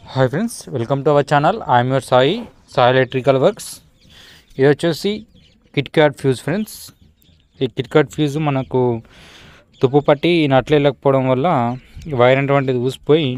hi friends welcome to our channel I'm your Sai Sai electrical works ఇది వచ్చేసి kit kat fuse friends ఈ kit kat fuse మనకు తుప్పు పట్టి నట్లు వెళ్ళకపోవడం వల్ల వైర్ అటువంటిది ఊసిపోయి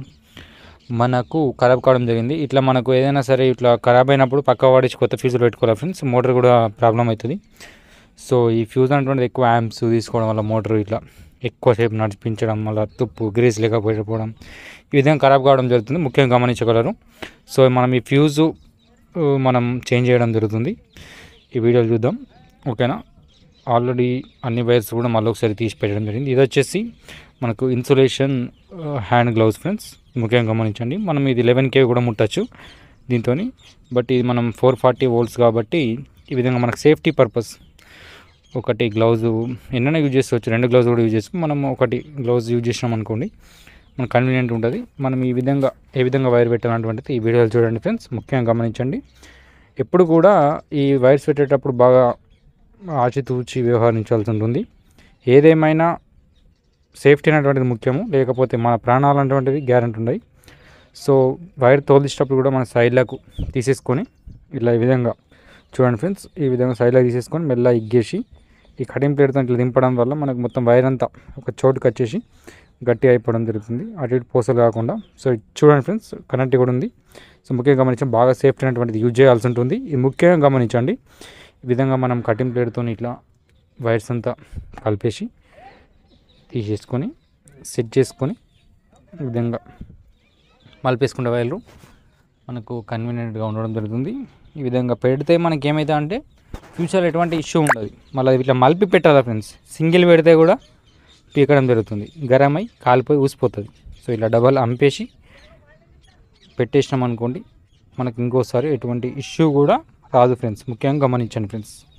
మనకు ఖరాబ్ కావడం జరిగింది ఇట్లా మనకు ఏదైనా సరే ఇట్లా ఖరాబ్ అయినప్పుడు పక్క వాడించి కొత్త ఫ్యూజులు పెట్టుకోవాలి ఫ్రెండ్స్ మోటార్ కూడా ప్రాబ్లం అవుతుంది సో ఈ ఫ్యూజ్ అనేటువంటిది ఎక్కువ యాంప్స్ తీసుకోవడం వల్ల మోటార్ ఇట్లా ఎక్కువసేపు నడిపించడం వల్ల తుప్పు గ్రీస్ లేకపోవడం ఈ విధంగా ఖరాబ్ కావడం జరుగుతుంది ముఖ్యంగా గమనించగలరు సో మనం ఈ ఫ్యూజు ఆ, మనం చేంజ్ చేయడం జరుగుతుంది ఈ వీడియోలు చూద్దాం ఓకేనా ఆల్రెడీ అన్ని వైర్స్ కూడా మళ్ళీ ఒకసారి తీసి పెట్టడం జరిగింది ఇది వచ్చేసి మనకు ఇన్సులేషన్ హ్యాండ్ గ్లౌస్ ఫ్రెండ్స్ ముఖ్యంగా గమనించండి మనం ఇది లెవెన్ కే కూడా ముట్టచ్చు దీంతో బట్ ఇది మనం ఫోర్ ఫార్టీ వోల్ట్స్ కాబట్టి ఈ విధంగా మనకు సేఫ్టీ పర్పస్ ఒకటి గ్లౌజ్ ఎన్నైనా యూజ్ చేసుకోవచ్చు రెండు గ్లౌజ్ కూడా యూజ్ చేసుకుని మనం ఒకటి గ్లౌజ్ యూజ్ చేసినాం అనుకోండి మనకు కన్వీనియంట్ ఉంటుంది మనం ఈ విధంగా ఏ విధంగా వైర్ పెట్టాలన్నటువంటిది ఈ వీడియోలు చూడండి ఫ్రెండ్స్ ముఖ్యంగా గమనించండి ఎప్పుడు కూడా ఈ వైర్స్ పెట్టేటప్పుడు బాగా ఆచితూచి వ్యవహరించాల్సి ఉంటుంది ఏదేమైనా సేఫ్టీ అనేటువంటిది ముఖ్యము లేకపోతే మన ప్రాణాలు అనేటువంటిది గ్యారెంటీ ఉన్నాయి సో వైర్ తోలిసేటప్పుడు కూడా మన సైడ్లకు తీసేసుకొని ఇలా ఈ విధంగా చూడండి ఫ్రెండ్స్ ఈ విధంగా సైడ్లో తీసేసుకొని మెల్ల ఇగ్గేసి ఈ కటింగ్ ప్లేట్తో ఇట్లా దింపడం వల్ల మనకు మొత్తం వైర్ అంతా ఒక చోటుకి వచ్చేసి గట్టి అయిపోవడం జరుగుతుంది అటు ఇటు పూసలు కాకుండా సో ఇది చూడండి ఫ్రెండ్స్ కరెంట్ కూడా ఉంది సో ముఖ్యంగా గమనించండి బాగా సేఫ్టీ అనేటువంటిది యూజ్ చేయాల్సి ఉంటుంది ఇది ముఖ్యంగా గమనించండి ఈ విధంగా మనం కటింగ్ ప్లేట్తో ఇట్లా వైర్స్ అంతా కలిపేసి తీసేసుకొని సెట్ చేసుకొని ఈ విధంగా మలిపేసుకునే వైర్లు మనకు కన్వీనియంట్గా ఉండడం జరుగుతుంది ఈ విధంగా పెడితే మనకి ఏమైతే అంటే ఫ్యూచర్లో ఎటువంటి ఇష్యూ ఉండదు మళ్ళీ ఇట్లా మలిపి పెట్టాలి ఫ్రెండ్స్ సింగిల్ పెడితే కూడా పీకడం జరుగుతుంది గరమై కాలిపోయి ఊసిపోతుంది సో ఇలా డబల్ అంపేసి పెట్టేసినాం అనుకోండి మనకి ఇంకోసారి ఎటువంటి ఇష్యూ కూడా రాదు ఫ్రెండ్స్ ముఖ్యంగా గమనించండి ఫ్రెండ్స్